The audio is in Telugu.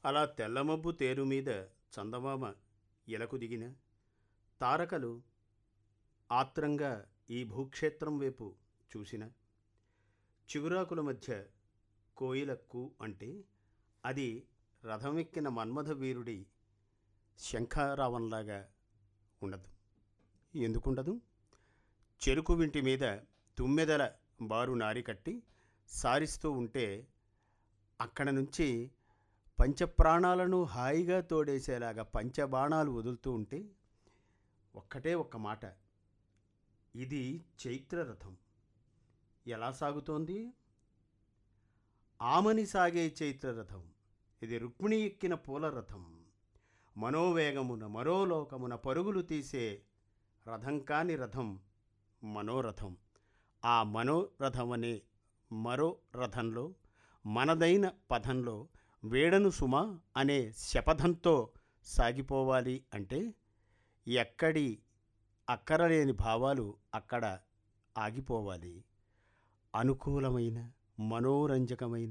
అలా తెల్లమబ్బు తేరు మీద చందమామ ఇలకు దిగిన తారకలు ఆత్రంగా ఈ భూక్షేత్రం వైపు చూసిన చిగురాకుల మధ్య కోయిలక్కు అంటే అది రథమెక్కిన మన్మథ వీరుడి శంఖారావంలాగా ఉండదు ఎందుకుండదు చెరుకు వింటి మీద తుమ్మెదల బారు నారి కట్టి సారిస్తూ ఉంటే అక్కడ నుంచి పంచప్రాణాలను హాయిగా తోడేసేలాగా పంచబాణాలు వదులుతూ ఉంటే ఒక్కటే ఒక్క మాట ఇది చైత్రరథం ఎలా సాగుతోంది ఆమని సాగే చైత్రరథం ఇది రుక్మిణి ఎక్కిన పూల రథం మనోవేగమున మరోలోకమున పరుగులు తీసే రథం కాని రథం మనోరథం ఆ మనోరథం అనే మరో రథంలో మనదైన పథంలో వేడను సుమ అనే శపథంతో సాగిపోవాలి అంటే ఎక్కడి అక్కరలేని భావాలు అక్కడ ఆగిపోవాలి అనుకూలమైన మనోరంజకమైన